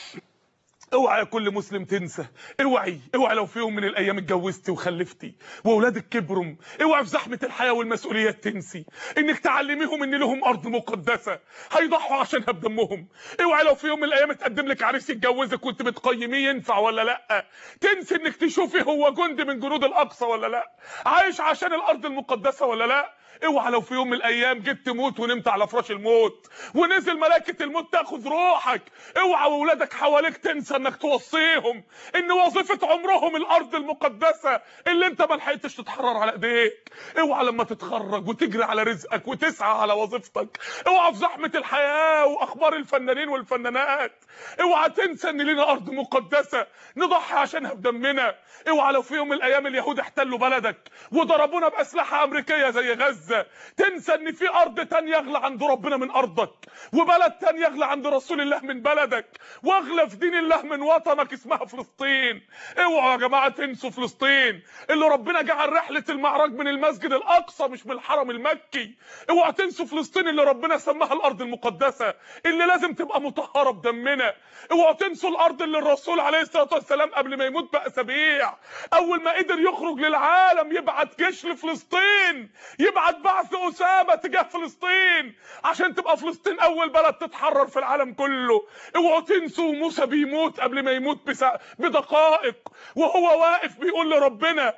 اوعى يا كل مسلم تنسى اوعي اوعى لو في يوم من الايام اتجوزتي وخلفتي واولادك كبروا اوعى في زحمه الحياه والمسؤوليات تنسي انك تعلميهم ان لهم ارض مقدسه هيضحوا عشانها بدمهم اوعى لو في يوم من الايام اتقدم لك عريس يتجوزك وانت بتقيميه ينفع ولا لا تنسي انك تشوفي هو جندي من جنود الاقصى ولا لا عايش عشان الارض المقدسه ولا لا اوعى لو في يوم من الايام جيت تموت ونمت على فراش الموت ونزل ملائكه الموت تاخذ روحك اوعى واولادك حواليك تنسى انك توصيهم ان وظيفه عمرهم الارض المقدسه اللي انت ما لحقتش تتحرر على ايديك اوعى لما تتخرج وتجري على رزقك وتسعى على وظيفتك اوعى في زحمه الحياه واخبار الفنانين والفنانات اوعى تنسى ان لينا ارض مقدسه نضحي عشانها بدمنا اوعى لو في يوم من الايام اليهود احتلوا بلدك وضربونا باسلحه امريكيه زي غزه تنسى ان في ارض تانية اغلى عند ربنا من ارضك وبلد تانية اغلى عند رسول الله من بلدك واغلى في دين الله من وطنك اسمها فلسطين اوعوا يا جماعه تنسوا فلسطين اللي ربنا جعل رحله المعراج من المسجد الاقصى مش من الحرم المكي اوعوا تنسوا فلسطين اللي ربنا سماها الارض المقدسه اللي لازم تبقى مطهره بدمنا اوعوا تنسوا الارض اللي الرسول عليه الصلاه والسلام قبل ما يموت باسابيع اول ما قدر يخرج للعالم يبعت جيش لفلسطين يبعت بعث اسامه تجاه فلسطين عشان تبقى فلسطين اول بلد تتحرر في العالم كله اوعوا تنسوا موسى بيموت قبل ما يموت بسا... بدقائق وهو واقف بيقول لربنا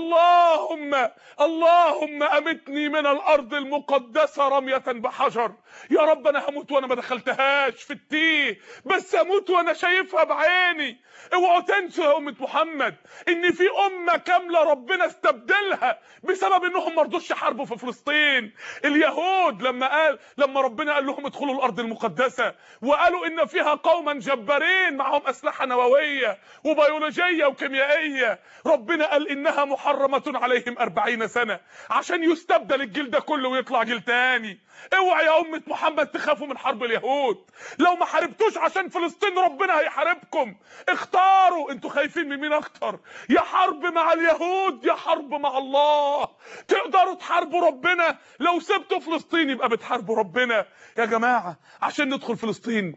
اللهم اللهم امتني من الارض المقدسه رميه بحجر يا رب انا هموت وانا ما دخلتهاش في التيه بس اموت وانا شايفها بعيني اوعوا تنسوا يا امه محمد ان في امه كامله ربنا استبدلها بسبب انهم ما رضوش يحاربوا في فلسطين اليهود لما قال لما ربنا قال لهم ادخلوا الارض المقدسه وقالوا ان فيها قوما جبارين معهم اسلحه نوويه وبيولوجيه وكيميائيه ربنا قال انها محرمه عليهم أربعين سنه عشان يستبدل الجيل ده كله ويطلع جيل تاني اوعى يا امه محمد تخافوا من حرب اليهود لو ما حاربتوش عشان فلسطين ربنا هيحاربكم اختاروا انتوا خايفين من مين اكتر يا حرب مع اليهود يا حرب مع الله تقدروا تحاربوا ربنا لو سبتوا فلسطين يبقى بتحاربوا ربنا يا جماعه عشان ندخل فلسطين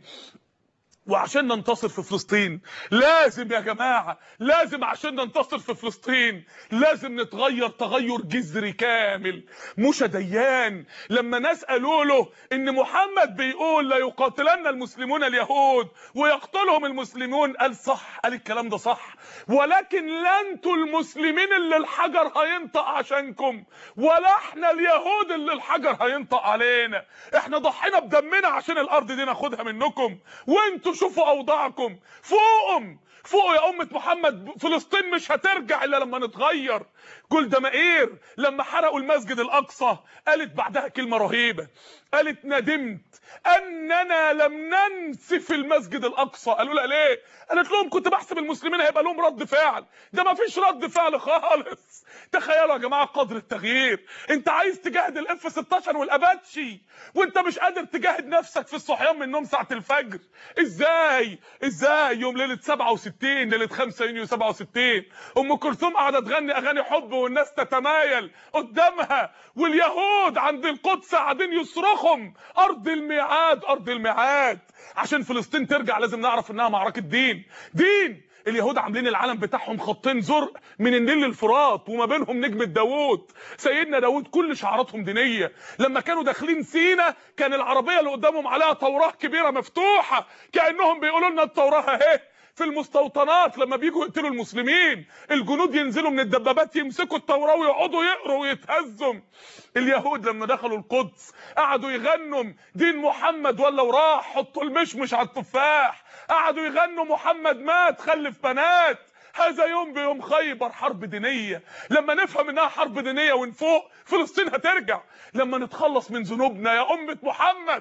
وعشان ننتصر في فلسطين لازم يا جماعة لازم عشان ننتصر في فلسطين لازم نتغير تغير جذري كامل مش ديان لما ناس قالوا له ان محمد بيقول لا يقاتلن المسلمون اليهود ويقتلهم المسلمون قال صح قال الكلام ده صح ولكن لا انتوا المسلمين اللي الحجر هينطق عشانكم ولا احنا اليهود اللي الحجر هينطق علينا احنا ضحينا بدمنا عشان الارض دي ناخدها منكم وانتوا شوفوا اوضاعكم فوقهم فوق يا أمة محمد فلسطين مش هترجع إلا لما نتغير جولدا مائير لما حرقوا المسجد الأقصى قالت بعدها كلمة رهيبة قالت ندمت أننا لم ننسف المسجد الأقصى قالوا لها ليه قالت لهم كنت بحسب المسلمين هيبقى لهم رد فعل ده ما فيش رد فعل خالص تخيلوا يا جماعه قدر التغيير انت عايز تجاهد الاف 16 والاباتشي وانت مش قادر تجاهد نفسك في الصحيان من النوم ساعه الفجر ازاي ازاي يوم ليله 67 ليله 5 يونيو 67 ام كلثوم قاعده تغني اغاني حب والناس تتمايل قدامها واليهود عند القدس قاعدين يصرخهم ارض الميعاد ارض الميعاد عشان فلسطين ترجع لازم نعرف انها معركه دين دين اليهود عاملين العلم بتاعهم خطين زرق من النيل للفرات وما بينهم نجمة داوود سيدنا داوود كل شعاراتهم دينية لما كانوا داخلين سينا كان العربية اللي قدامهم عليها توراة كبيرة مفتوحة كأنهم بيقولوا لنا التوراة اهي في المستوطنات لما بيجوا يقتلوا المسلمين الجنود ينزلوا من الدبابات يمسكوا التوراه ويقعدوا يقروا ويتهزوا اليهود لما دخلوا القدس قعدوا يغنوا دين محمد ولا وراح حطوا المشمش على التفاح قعدوا يغنوا محمد مات خلف بنات هذا يوم بيوم خيبر حرب دينية لما نفهم انها حرب دينية ونفوق فلسطين هترجع لما نتخلص من ذنوبنا يا أمة محمد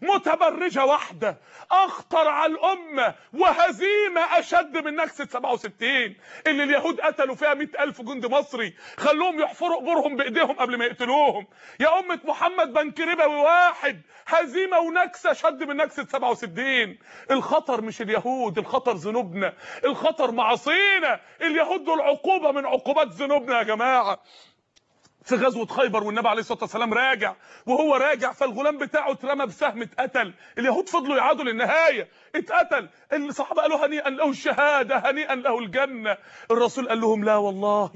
متبرجة واحدة اخطر على الامة وهزيمة اشد من نكسة 67 اللي اليهود قتلوا فيها 100 الف جندي مصري خلوهم يحفروا قبورهم بايديهم قبل ما يقتلوهم يا امة محمد بنك ربوي واحد هزيمة ونكسة شد من نكسة 67 الخطر مش اليهود الخطر ذنوبنا الخطر معاصينا اليهود دول عقوبة من عقوبات ذنوبنا يا جماعة في غزوه خيبر والنبي عليه الصلاه والسلام راجع وهو راجع فالغلام بتاعه اترمى بسهم اتقتل اليهود فضلوا يعادوا للنهايه اتقتل الصحابه قالوا هنيئا له الشهاده هنيئا له الجنه الرسول قال لهم لا والله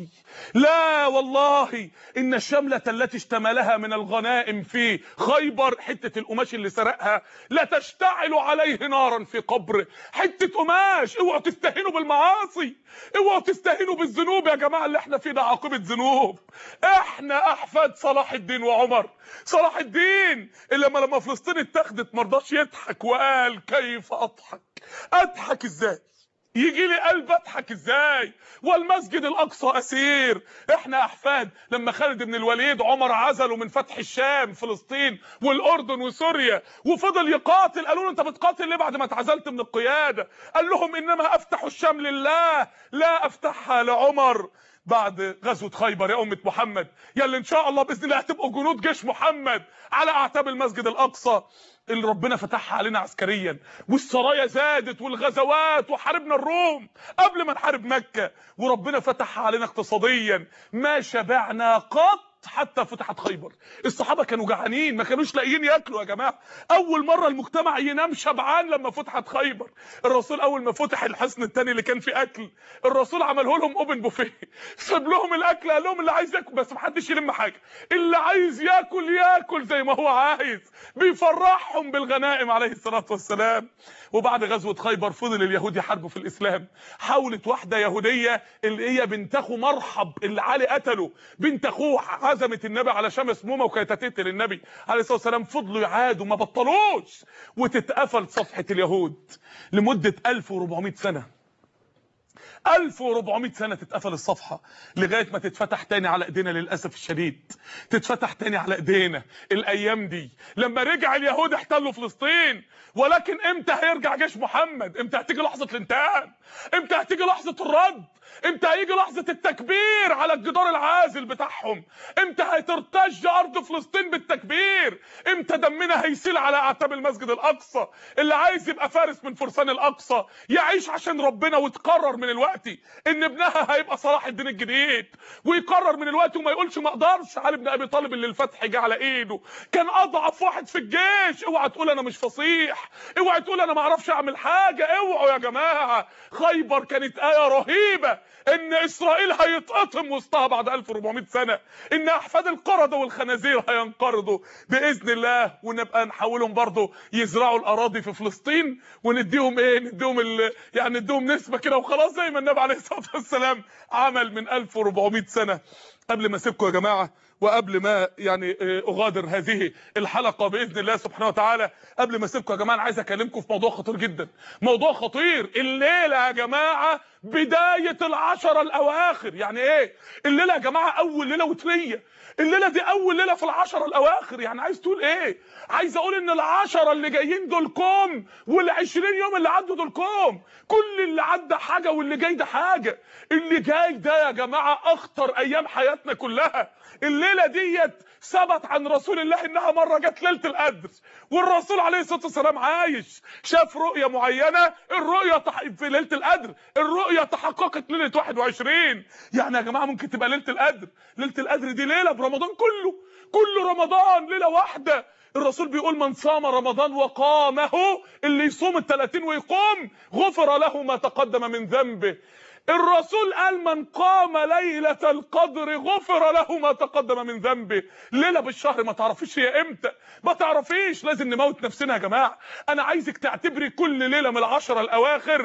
لا والله ان الشمله التي اشتملها من الغنائم في خيبر حته القماش اللي سرقها لا تشتعل عليه نارا في قبره حته قماش اوعوا تستهينوا بالمعاصي اوعوا تستهينوا بالذنوب يا جماعه اللي احنا فيه ده عاقبه ذنوب احنا احفاد صلاح الدين وعمر صلاح الدين اللي لما لما فلسطين اتخذت مرضاش يضحك وقال كيف اضحك اضحك ازاي يجي لي قلب اضحك ازاي والمسجد الاقصى اسير احنا احفاد لما خالد بن الوليد عمر عزله من فتح الشام فلسطين والاردن وسوريا وفضل يقاتل قالوا له انت بتقاتل ليه بعد ما اتعزلت من القياده قال لهم انما افتح الشام لله لا افتحها لعمر بعد غزوه خيبر يا امه محمد يلا ان شاء الله باذن الله هتبقوا جنود جيش محمد على اعتاب المسجد الاقصى اللي ربنا فتحها علينا عسكريا والسرايا زادت والغزوات وحاربنا الروم قبل ما نحارب مكه وربنا فتحها علينا اقتصاديا ما شبعنا قط حتى فتحت خيبر الصحابه كانوا جعانين ما كانوش لاقيين ياكلوا يا جماعه اول مره المجتمع ينام شبعان لما فتحت خيبر الرسول اول ما فتح الحصن الثاني اللي كان فيه اكل الرسول عمله لهم اوبن بوفيه ساب لهم الاكل قال لهم اللي عايز ياكل بس محدش يلم حاجه اللي عايز ياكل ياكل زي ما هو عايز بيفرحهم بالغنائم عليه الصلاه والسلام وبعد غزوه خيبر فضل اليهود يحاربوا في الاسلام حاولت واحده يهوديه اللي هي بنت اخو مرحب اللي علي قتله بنت اخوه عزمت النبي على شمس مومه وكانت هتقتل النبي عليه الصلاه والسلام فضلوا يعادوا ما بطلوش وتتقفل صفحه اليهود لمده 1400 سنه 1400 سنة تتقفل الصفحة لغاية ما تتفتح تاني على ايدينا للأسف الشديد تتفتح تاني على ايدينا الأيام دي لما رجع اليهود احتلوا فلسطين ولكن امتى هيرجع جيش محمد امتى هتيجي لحظة الانتقام امتى هتيجي لحظة الرد امتى هيجي لحظة التكبير على الجدار العازل بتاعهم امتى هترتج ارض فلسطين بالتكبير امتى دمنا هيسيل على اعتاب المسجد الاقصى اللي عايز يبقى فارس من فرسان الاقصى يعيش عشان ربنا وتقرر من الوقت ان ابنها هيبقى صلاح الدين الجديد ويقرر من الوقت وما يقولش ما اقدرش علي بن ابي طالب اللي الفتح جه على ايده كان اضعف واحد في الجيش اوعى تقول انا مش فصيح اوعى تقول انا ما اعرفش اعمل حاجه اوعوا يا جماعه خيبر كانت ايه رهيبه ان اسرائيل هيتقطم وسطها بعد 1400 سنه ان احفاد القرده والخنازير هينقرضوا باذن الله ونبقى نحولهم برضه يزرعوا الاراضي في فلسطين ونديهم ايه نديهم ال... يعني نديهم نسبه كده وخلاص زي ما النبي عليه الصلاه والسلام عمل من 1400 سنه قبل ما اسيبكم يا جماعه وقبل ما يعني اغادر هذه الحلقه باذن الله سبحانه وتعالى قبل ما اسيبكم يا جماعه انا عايز اكلمكم في موضوع خطير جدا موضوع خطير الليله يا جماعه بدايه العشره الاواخر يعني ايه الليله يا جماعه اول ليله وتريه الليله دي اول ليله في العشره الاواخر يعني عايز تقول ايه عايز اقول ان العشره اللي جايين دول كوم وال20 يوم اللي عدوا دول كوم كل اللي عدى حاجه واللي جاي ده حاجه اللي جاي ده يا جماعه اخطر ايام حياتنا كلها الليله ديت ثبت عن رسول الله انها مره جت ليله القدر والرسول عليه الصلاه والسلام عايش شاف رؤيه معينه الرؤيه تح... في ليله القدر الرؤيه تحققت ليله 21 يعني يا جماعه ممكن تبقى ليله القدر ليله القدر دي ليله برمضان كله كل رمضان ليله واحده الرسول بيقول من صام رمضان وقامه اللي يصوم ال 30 ويقوم غفر له ما تقدم من ذنبه الرسول قال من قام ليلة القدر غفر له ما تقدم من ذنبه ليلة بالشهر ما تعرفيش هي امتى ما تعرفيش لازم نموت نفسنا يا جماعة انا عايزك تعتبري كل ليلة من العشرة الاواخر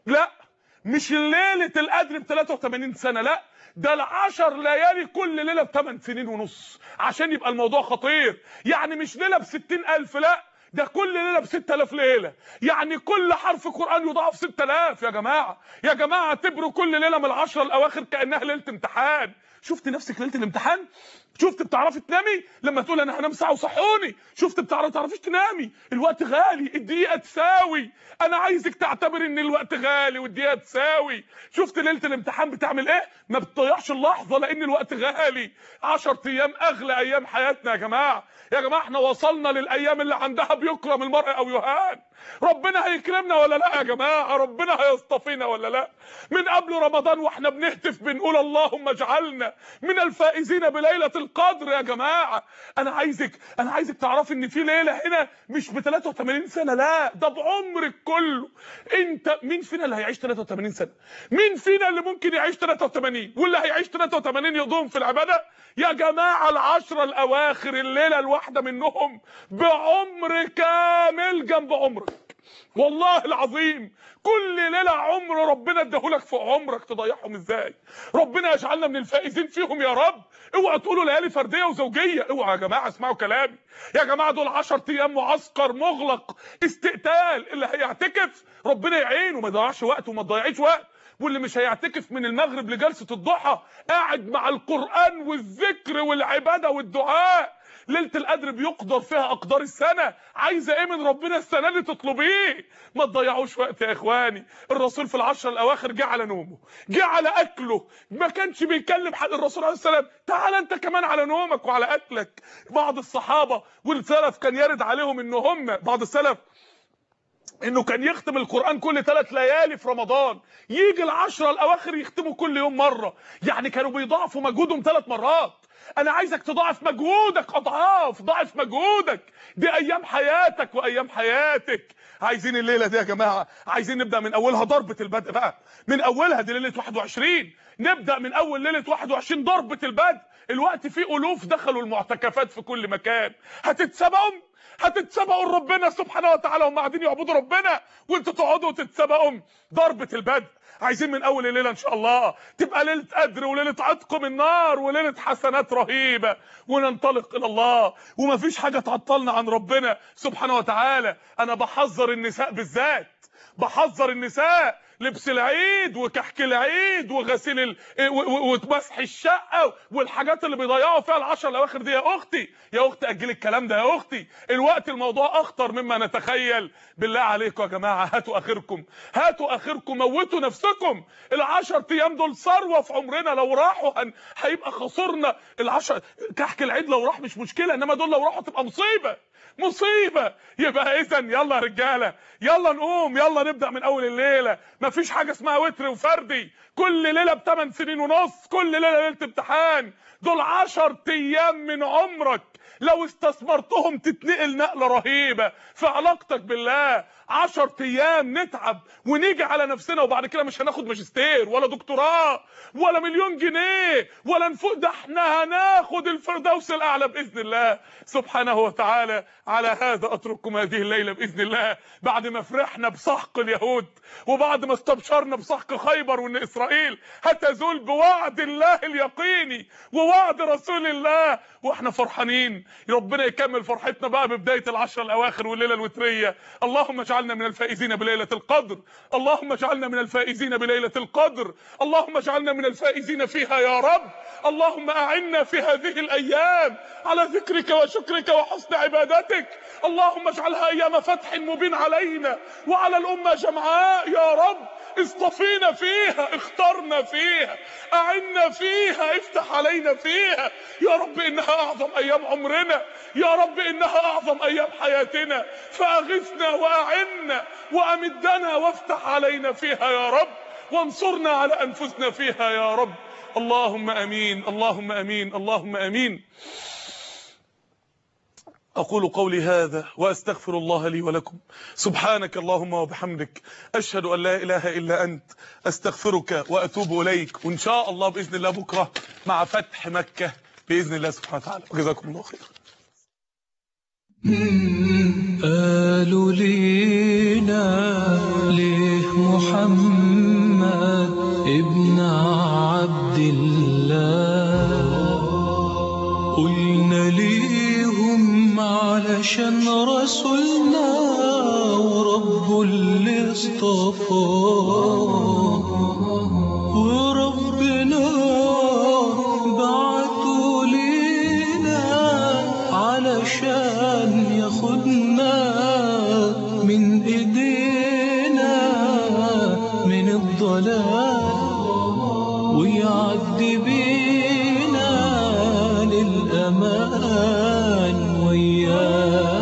لا مش ليله القدر ب 83 سنه لا ده العشر ليالي كل ليله ب 8 سنين ونص عشان يبقى الموضوع خطير يعني مش ليله ب 60000 لا ده كل ليله ب 6000 ليله يعني كل حرف قران يضاعف 6000 يا جماعه يا جماعه اعتبروا كل ليله من العشره الاواخر كانها ليله امتحان شفت نفسك ليله الامتحان شفت بتعرفي تنامي لما تقول انا هنام ساعه وصحوني شفت بتعرفي تعرفيش تنامي الوقت غالي الدقيقه تساوي انا عايزك تعتبر ان الوقت غالي والدقيقه تساوي شفت ليله الامتحان بتعمل ايه ما بتضيعش اللحظه لان الوقت غالي 10 ايام اغلى ايام حياتنا يا جماعه يا جماعه احنا وصلنا للايام اللي عندها بيكرم المرء او يهان ربنا هيكرمنا ولا لا يا جماعه ربنا هيصطفينا ولا لا من قبل رمضان واحنا بنهتف بنقول اللهم اجعلنا من الفائزين بليله القدر يا جماعه انا عايزك انا عايزك تعرفي ان في ليله هنا مش ب 83 سنه لا ده بعمرك كله انت مين فينا اللي هيعيش 83 سنه مين فينا اللي ممكن يعيش 83 واللي هيعيش 83 يضم في العباده يا جماعه العشره الاواخر الليله الواحده منهم بعمر كامل جنب عمرك والله العظيم كل ليله عمر ربنا اداهولك في عمرك تضيعهم ازاي ربنا يجعلنا من الفائزين فيهم يا رب اوعى تقولوا ليالي فرديه وزوجيه اوعى يا جماعه اسمعوا كلامي يا جماعه دول 10 ايام معسكر مغلق استقتال اللي هيعتكف ربنا يعينه ما يضيعش وقت وما تضيعيش وقت واللي مش هيعتكف من المغرب لجلسه الضحى قاعد مع القران والذكر والعباده والدعاء ليله القدر بيقدر فيها اقدار السنه عايزه ايه من ربنا السنه دي تطلبيه ما تضيعوش وقت يا اخواني الرسول في العشر الاواخر جه على نومه جه على اكله ما كانش بيكلم حد الرسول عليه السلام تعال انت كمان على نومك وعلى اكلك بعض الصحابه والسلف كان يرد عليهم ان هم بعض السلف انه كان يختم القران كل ثلاث ليالي في رمضان يجي العشرة الاواخر يختموا كل يوم مره يعني كانوا بيضاعفوا مجهودهم ثلاث مرات انا عايزك تضاعف مجهودك اضعاف ضاعف مجهودك دي ايام حياتك وايام حياتك عايزين الليله دي يا جماعه عايزين نبدا من اولها ضربه البدء بقى من اولها دي ليله 21 نبدا من اول ليله 21 ضربه البدء الوقت فيه الوف دخلوا المعتكفات في كل مكان هتتسبقوا هتتسبقوا لربنا سبحانه وتعالى هم قاعدين يعبدوا ربنا وانتوا تقعدوا تتسبقوا ضربه البدء عايزين من اول الليله ان شاء الله تبقى ليله قدر وليله عتق من النار وليله حسنات رهيبه وننطلق الى الله ومفيش حاجه تعطلنا عن ربنا سبحانه وتعالى انا بحذر النساء بالذات بحذر النساء لبس العيد وكحك العيد وغسيل ال... ومسح الشقه والحاجات اللي بيضيعوا فيها العشر الاواخر دي يا اختي يا اختي اجلي الكلام ده يا اختي الوقت الموضوع اخطر مما نتخيل بالله عليكم يا جماعه هاتوا اخركم هاتوا اخركم موتوا نفسكم العشر ايام دول ثروه في عمرنا لو راحوا هن... هيبقى خسرنا العشر كحك العيد لو راح مش مشكله انما دول لو راحوا تبقى مصيبه مصيبه يبقى اذا يلا يا رجاله يلا نقوم يلا نبدا من اول الليله مفيش حاجه اسمها وتر وفردي كل ليله بثمان سنين ونص كل ليله ليله امتحان دول 10 ايام من عمرك لو استثمرتهم تتنقل نقله رهيبه في علاقتك بالله 10 ايام نتعب ونيجي على نفسنا وبعد كده مش هناخد ماجستير ولا دكتوراه ولا مليون جنيه ولا نفوق ده احنا هناخد الفردوس الاعلى باذن الله سبحانه وتعالى على هذا اترككم هذه الليله باذن الله بعد ما فرحنا بسحق اليهود وبعد ما استبشرنا بسحق خيبر وان اسرائيل هتزول بوعد الله اليقيني ووعد رسول الله واحنا فرحانين ربنا يكمل فرحتنا بقى ببدايه العشر الاواخر والليله الوتريه اللهم اجعلنا من الفائزين بليله القدر اللهم اجعلنا من الفائزين بليله القدر اللهم اجعلنا من الفائزين فيها يا رب اللهم اعنا في هذه الايام على ذكرك وشكرك وحسن عبادتك اللهم اجعلها ايام فتح مبين علينا وعلى الامه جمعاء يا رب اصطفينا فيها اخترنا فيها اعنا فيها افتح علينا فيها يا رب انها اعظم ايام عمرنا يا رب انها اعظم ايام حياتنا فاغثنا واعنا وامدنا وافتح علينا فيها يا رب وانصرنا على انفسنا فيها يا رب اللهم امين اللهم امين اللهم امين أقول قولي هذا وأستغفر الله لي ولكم سبحانك اللهم وبحمدك أشهد أن لا إله إلا أنت أستغفرك وأتوب إليك وإن شاء الله بإذن الله بكرة مع فتح مكة بإذن الله سبحانه وتعالى وجزاكم الله خيرا قالوا لينا ليه محمد ابن عبد الله قلنا ليهم علشان رسولنا ورب اللي اصطفاه وربنا بعته لينا علشان ياخدنا من ايدينا من الضلال ويعدي بينا للأمان وياه